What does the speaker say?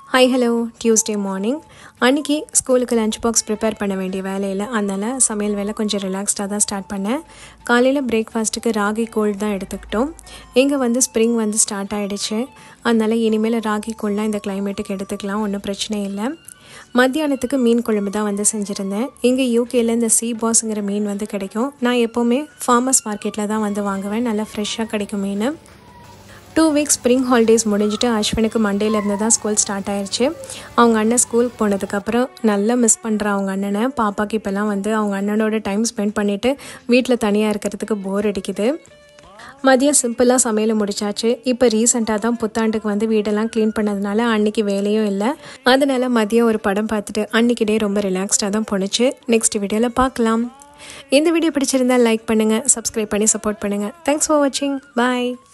hi hello Tuesday morning அன்றைக்கி ஸ்கூலுக்கு lunch box prepare பண்ண வேண்டிய வேலையில் அதனால் சமையல் வேலை கொஞ்சம் ரிலாக்ஸ்டாக தான் ஸ்டார்ட் பண்ணேன் காலையில் பிரேக்ஃபாஸ்ட்டுக்கு ராகி கோல்டு தான் எடுத்துக்கிட்டோம் இங்கே வந்து ஸ்ப்ரிங் வந்து ஸ்டார்ட் ஆகிடுச்சு அதனால் இனிமேல் ராகி கோல்டெலாம் இந்த கிளைமேட்டுக்கு எடுத்துக்கலாம் ஒன்றும் பிரச்சனை இல்லை மத்தியானத்துக்கு மீன் குழம்பு தான் வந்து செஞ்சுருந்தேன் இங்கே யூகேயில் இந்த சீ பாஸுங்கிற மீன் வந்து கிடைக்கும் நான் எப்போவுமே ஃபார்மர்ஸ் மார்க்கெட்டில் தான் வந்து வாங்குவேன் நல்லா ஃப்ரெஷ்ஷாக கிடைக்கும் மீன் டூ வீக்ஸ் ஸ்ப்ரிங் ஹாலிடேஸ் முடிஞ்சுட்டு அஸ்வினுக்கு மண்டேலேருந்து தான் ஸ்கூல் ஸ்டார்ட் ஆயிடுச்சு அவங்க அண்ணன் ஸ்கூலுக்கு போனதுக்கப்புறம் நல்லா மிஸ் பண்ணுறான் அவங்க அண்ணனை பாப்பாக்கு இப்போல்லாம் வந்து அவங்க அண்ணனோட டைம் ஸ்பெண்ட் பண்ணிவிட்டு வீட்டில் தனியாக இருக்கிறதுக்கு போர் அடிக்குது மதியம் சிம்பிளாக சமையலை முடிச்சாச்சு இப்போ ரீசெண்டாக தான் புத்தாண்டுக்கு வந்து வீடெல்லாம் க்ளீன் பண்ணதுனால அன்னைக்கு வேலையும் இல்லை அதனால மதியம் ஒரு படம் பார்த்துட்டு அன்னைக்கு டே ரொம்ப ரிலாக்ஸ்டாக தான் போணுச்சு நெக்ஸ்ட் வீடியோவில் பார்க்கலாம் இந்த வீடியோ பிடிச்சிருந்தா லைக் பண்ணுங்கள் சப்ஸ்கிரைப் பண்ணி சப்போர்ட் பண்ணுங்கள் தேங்க்ஸ் ஃபார் வாட்சிங் பாய்